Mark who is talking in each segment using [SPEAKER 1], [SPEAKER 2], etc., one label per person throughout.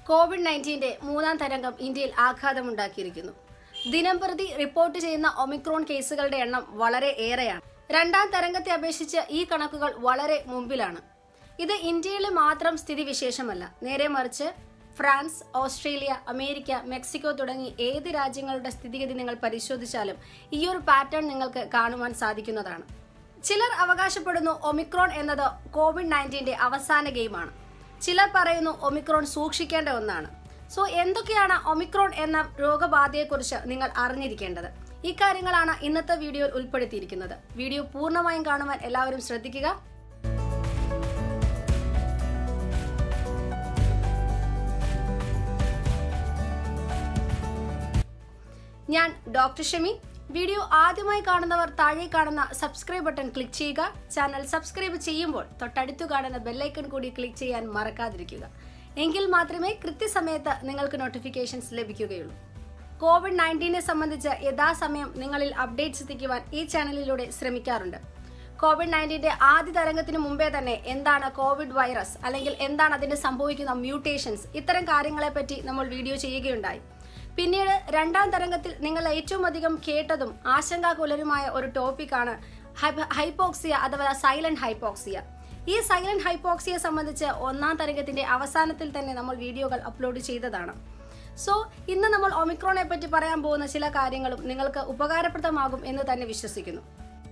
[SPEAKER 1] Covid നയൻറ്റീന്റെ മൂന്നാം തരംഗം ഇന്ത്യയിൽ ആഘാതമുണ്ടാക്കിയിരിക്കുന്നു ദിനംപ്രതി റിപ്പോർട്ട് ചെയ്യുന്ന ഒമിക്രോൺ കേസുകളുടെ എണ്ണം വളരെ ഏറെയാണ് രണ്ടാം തരംഗത്തെ അപേക്ഷിച്ച് ഈ കണക്കുകൾ വളരെ മുമ്പിലാണ് ഇത് ഇന്ത്യയിലെ മാത്രം സ്ഥിതിവിശേഷമല്ല നേരെ മറിച്ച് ഫ്രാൻസ് ഓസ്ട്രേലിയ അമേരിക്ക മെക്സിക്കോ തുടങ്ങി ഏത് രാജ്യങ്ങളുടെ സ്ഥിതിഗതി നിങ്ങൾ പരിശോധിച്ചാലും ഈ ഒരു പാറ്റേൺ നിങ്ങൾക്ക് കാണുവാൻ സാധിക്കുന്നതാണ് ചിലർ അവകാശപ്പെടുന്നു ഒമിക്രോൺ എന്നത് കോവിഡ് നയൻറ്റീന്റെ അവസാന ഗെയിമാണ് ചിലർ പറയുന്നു ഒമിക്രോൺ സൂക്ഷിക്കേണ്ട ഒന്നാണ് സോ എന്തൊക്കെയാണ് ഒമിക്രോൺ എന്ന രോഗബാധയെക്കുറിച്ച് നിങ്ങൾ അറിഞ്ഞിരിക്കേണ്ടത് ഈ കാര്യങ്ങളാണ് ഇന്നത്തെ വീഡിയോയിൽ ഉൾപ്പെടുത്തിയിരിക്കുന്നത് വീഡിയോ പൂർണ്ണമായും കാണുവാൻ എല്ലാവരും ശ്രദ്ധിക്കുക ഞാൻ ഡോക്ടർ ഷമി വീഡിയോ ആദ്യമായി കാണുന്നവർ താഴെ കാണുന്ന സബ്സ്ക്രൈബ് ബട്ടൺ ക്ലിക്ക് ചെയ്യുക ചാനൽ സബ്സ്ക്രൈബ് ചെയ്യുമ്പോൾ തൊട്ടടുത്തു കാണുന്ന ബെല്ലൈക്കൺ കൂടി ക്ലിക്ക് ചെയ്യാൻ മറക്കാതിരിക്കുക എങ്കിൽ മാത്രമേ കൃത്യസമയത്ത് നിങ്ങൾക്ക് നോട്ടിഫിക്കേഷൻസ് ലഭിക്കുകയുള്ളൂ കോവിഡ് നയൻറ്റീനെ സംബന്ധിച്ച് യഥാസമയം നിങ്ങളിൽ അപ്ഡേറ്റ്സ് എത്തിക്കുവാൻ ഈ ചാനലിലൂടെ ശ്രമിക്കാറുണ്ട് കോവിഡ് നയൻറ്റീന്റെ ആദ്യ തരംഗത്തിന് മുമ്പേ തന്നെ എന്താണ് കോവിഡ് വൈറസ് അല്ലെങ്കിൽ എന്താണ് അതിന് സംഭവിക്കുന്ന മ്യൂട്ടേഷൻസ് ഇത്തരം കാര്യങ്ങളെപ്പറ്റി നമ്മൾ വീഡിയോ ചെയ്യുകയുണ്ടായി പിന്നീട് രണ്ടാം തരംഗത്തിൽ നിങ്ങൾ ഏറ്റവും അധികം കേട്ടതും ആശങ്കാകുലരുമായ ഒരു ടോപ്പിക്കാണ് ഹൈപ്പോക്സിയ അഥവാ സൈലന്റ് ഹൈപ്പോക്സിയ ഈ സൈലന്റ് ഹൈപ്പോക്സിയെ സംബന്ധിച്ച് ഒന്നാം തരംഗത്തിന്റെ അവസാനത്തിൽ തന്നെ നമ്മൾ വീഡിയോകൾ അപ്ലോഡ് ചെയ്തതാണ് സോ ഇന്ന് നമ്മൾ ഒമിക്രോണെ പറ്റി പറയാൻ പോകുന്ന ചില കാര്യങ്ങളും നിങ്ങൾക്ക് ഉപകാരപ്രദമാകും എന്ന് തന്നെ വിശ്വസിക്കുന്നു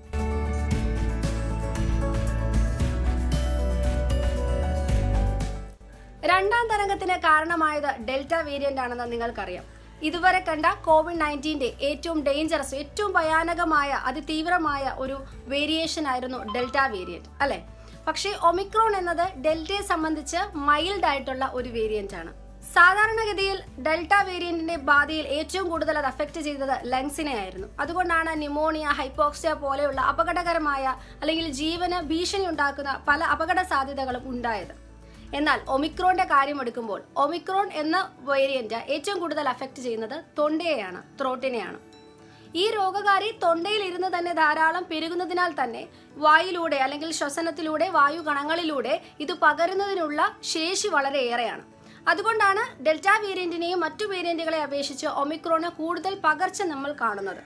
[SPEAKER 1] രണ്ടാം തരംഗത്തിന് കാരണമായത് ഡെൽറ്റ വേരിയന്റ് ആണെന്ന് നിങ്ങൾക്കറിയാം ഇതുവരെ കണ്ട കോവിഡ് നയൻറ്റീന്റെ ഏറ്റവും ഡേഞ്ചറസ് ഏറ്റവും ഭയാനകമായ അതിതീവ്രമായ ഒരു വേരിയേഷൻ ആയിരുന്നു ഡെൽറ്റ വേരിയന്റ് അല്ലെ പക്ഷേ ഒമിക്രോൺ എന്നത് ഡെൽറ്റയെ സംബന്ധിച്ച് മൈൽഡ് ആയിട്ടുള്ള ഒരു വേരിയന്റ് ആണ് സാധാരണഗതിയിൽ ഡെൽറ്റ വേരിയന്റിന്റെ ബാധയിൽ ഏറ്റവും കൂടുതൽ അത് അഫക്റ്റ് ചെയ്തത് ലങ്സിനെ ആയിരുന്നു അതുകൊണ്ടാണ് ന്യൂമോണിയ ഹൈപ്പോക്സിയ പോലെയുള്ള അപകടകരമായ അല്ലെങ്കിൽ ജീവന് ഭീഷണി ഉണ്ടാക്കുന്ന പല അപകട സാധ്യതകളും ഉണ്ടായത് എന്നാൽ ഒമിക്രോന്റെ കാര്യം എടുക്കുമ്പോൾ ഒമിക്രോൺ എന്ന വേരിയന്റ് ഏറ്റവും കൂടുതൽ അഫക്റ്റ് ചെയ്യുന്നത് തൊണ്ടയെയാണ് ത്രോട്ടിനെയാണ് ഈ രോഗകാരി തൊണ്ടയിൽ ഇരുന്ന് തന്നെ ധാരാളം പെരുകുന്നതിനാൽ തന്നെ വായുലൂടെ അല്ലെങ്കിൽ ശ്വസനത്തിലൂടെ വായു കണങ്ങളിലൂടെ ഇത് പകരുന്നതിനുള്ള ശേഷി വളരെ ഏറെയാണ് അതുകൊണ്ടാണ് ഡെൽറ്റ വേരിയന്റിനെയും മറ്റു വേരിയന്റുകളെ അപേക്ഷിച്ച് ഒമിക്രോണ് കൂടുതൽ പകർച്ച നമ്മൾ കാണുന്നത്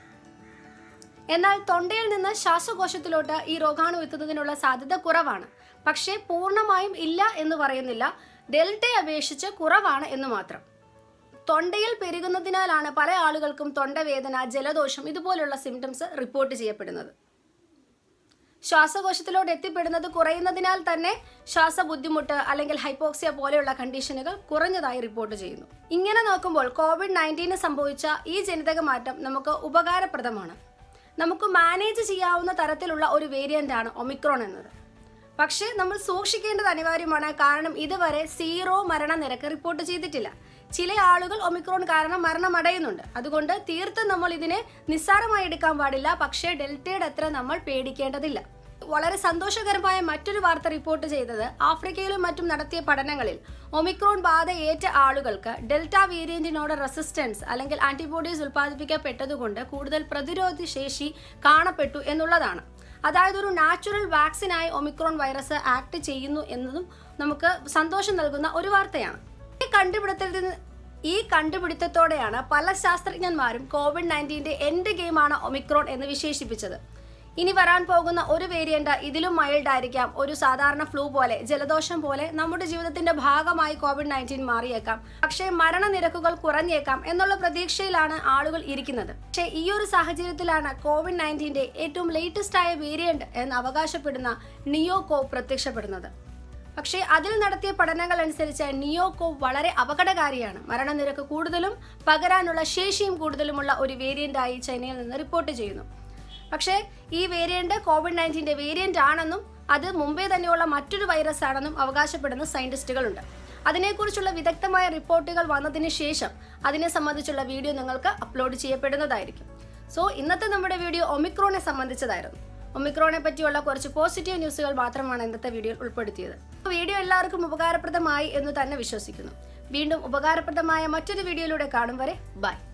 [SPEAKER 1] എന്നാൽ തൊണ്ടയിൽ നിന്ന് ശ്വാസകോശത്തിലോട്ട് ഈ രോഗാണു എത്തുന്നതിനുള്ള സാധ്യത കുറവാണ് പക്ഷേ പൂർണ്ണമായും ഇല്ല എന്ന് പറയുന്നില്ല ഡെൽറ്റയെ അപേക്ഷിച്ച് കുറവാണ് എന്ന് മാത്രം തൊണ്ടയിൽ പെരുകുന്നതിനാലാണ് പല ആളുകൾക്കും തൊണ്ടവേദന ജലദോഷം ഇതുപോലുള്ള സിംറ്റംസ് റിപ്പോർട്ട് ചെയ്യപ്പെടുന്നത് ശ്വാസകോശത്തിലോട്ട് എത്തിപ്പെടുന്നത് കുറയുന്നതിനാൽ തന്നെ ശ്വാസ ബുദ്ധിമുട്ട് അല്ലെങ്കിൽ ഹൈപ്പോക്സിയ പോലെയുള്ള കണ്ടീഷനുകൾ കുറഞ്ഞതായി റിപ്പോർട്ട് ചെയ്യുന്നു ഇങ്ങനെ നോക്കുമ്പോൾ കോവിഡ് നയൻറ്റീന് സംഭവിച്ച ഈ ജനിതക മാറ്റം നമുക്ക് ഉപകാരപ്രദമാണ് നമുക്ക് മാനേജ് ചെയ്യാവുന്ന തരത്തിലുള്ള ഒരു വേരിയന്റ് ആണ് ഒമിക്രോൺ എന്നത് പക്ഷേ നമ്മൾ സൂക്ഷിക്കേണ്ടത് അനിവാര്യമാണ് കാരണം ഇതുവരെ സീറോ മരണനിരക്ക് റിപ്പോർട്ട് ചെയ്തിട്ടില്ല ചില ആളുകൾ ഒമിക്രോൺ കാരണം മരണമടയുന്നുണ്ട് അതുകൊണ്ട് തീർത്തും നമ്മൾ ഇതിനെ നിസ്സാരമായി എടുക്കാൻ പാടില്ല പക്ഷേ ഡെൽറ്റയുടെ അത്ര നമ്മൾ പേടിക്കേണ്ടതില്ല വളരെ സന്തോഷകരമായ മറ്റൊരു വാർത്ത റിപ്പോർട്ട് ചെയ്തത് ആഫ്രിക്കയിലും മറ്റും നടത്തിയ പഠനങ്ങളിൽ ഒമിക്രോൺ ബാധ ഏറ്റ ആളുകൾക്ക് ഡെൽറ്റ വേരിയന്റിനോട് റെസിസ്റ്റൻസ് അല്ലെങ്കിൽ ആന്റിബോഡീസ് ഉൽപ്പാദിപ്പിക്കപ്പെട്ടതുകൊണ്ട് കൂടുതൽ പ്രതിരോധ ശേഷി കാണപ്പെട്ടു എന്നുള്ളതാണ് അതായത് ഒരു നാച്ചുറൽ വാക്സിനായി ഒമിക്രോൺ വൈറസ് ആക്ട് ചെയ്യുന്നു എന്നതും നമുക്ക് സന്തോഷം നൽകുന്ന ഒരു വാർത്തയാണ് ഈ കണ്ടുപിടുത്തത്തിൽ നിന്ന് ഈ കണ്ടുപിടുത്തത്തോടെയാണ് പല ശാസ്ത്രജ്ഞന്മാരും കോവിഡ് നയൻറ്റീന്റെ എൻഡ് ഗെയിമാണ് ഒമിക്രോൺ എന്ന് വിശേഷിപ്പിച്ചത് ഇനി വരാൻ പോകുന്ന ഒരു വേരിയന്റ് ഇതിലും മൈൽഡ് ആയിരിക്കാം ഒരു സാധാരണ ഫ്ലൂ പോലെ ജലദോഷം പോലെ നമ്മുടെ ജീവിതത്തിന്റെ ഭാഗമായി കോവിഡ് നയൻറ്റീൻ മാറിയേക്കാം പക്ഷേ മരണനിരക്കുകൾ കുറഞ്ഞേക്കാം എന്നുള്ള പ്രതീക്ഷയിലാണ് ആളുകൾ ഇരിക്കുന്നത് പക്ഷേ ഈ ഒരു സാഹചര്യത്തിലാണ് കോവിഡ് നയൻറ്റീന്റെ ഏറ്റവും ലേറ്റസ്റ്റ് ആയ വേരിയന്റ് എന്ന് അവകാശപ്പെടുന്ന നിയോകോ പ്രത്യക്ഷപ്പെടുന്നത് പക്ഷേ അതിൽ നടത്തിയ പഠനങ്ങൾ അനുസരിച്ച് നിയോകോ വളരെ അപകടകാരിയാണ് മരണനിരക്ക് കൂടുതലും പകരാനുള്ള ശേഷിയും കൂടുതലുമുള്ള ഒരു വേരിയന്റായി ചൈനയിൽ നിന്ന് റിപ്പോർട്ട് ചെയ്യുന്നു പക്ഷേ ഈ വേരിയന്റ് കോവിഡ് നയൻറ്റീൻ്റെ വേരിയന്റ് ആണെന്നും അത് മുമ്പേ തന്നെയുള്ള മറ്റൊരു വൈറസ് ആണെന്നും അവകാശപ്പെടുന്ന സയന്റിസ്റ്റുകളുണ്ട് അതിനെക്കുറിച്ചുള്ള വിദഗ്ധമായ റിപ്പോർട്ടുകൾ വന്നതിന് ശേഷം അതിനെ സംബന്ധിച്ചുള്ള വീഡിയോ നിങ്ങൾക്ക് അപ്ലോഡ് ചെയ്യപ്പെടുന്നതായിരിക്കും സോ ഇന്നത്തെ നമ്മുടെ വീഡിയോ ഒമിക്രോണെ സംബന്ധിച്ചതായിരുന്നു ഒമിക്രോണെ പറ്റിയുള്ള കുറച്ച് പോസിറ്റീവ് ന്യൂസുകൾ മാത്രമാണ് ഇന്നത്തെ വീഡിയോയിൽ ഉൾപ്പെടുത്തിയത് വീഡിയോ എല്ലാവർക്കും ഉപകാരപ്രദമായി എന്ന് തന്നെ വിശ്വസിക്കുന്നു വീണ്ടും ഉപകാരപ്രദമായ മറ്റൊരു വീഡിയോയിലൂടെ കാണും വരെ ബൈ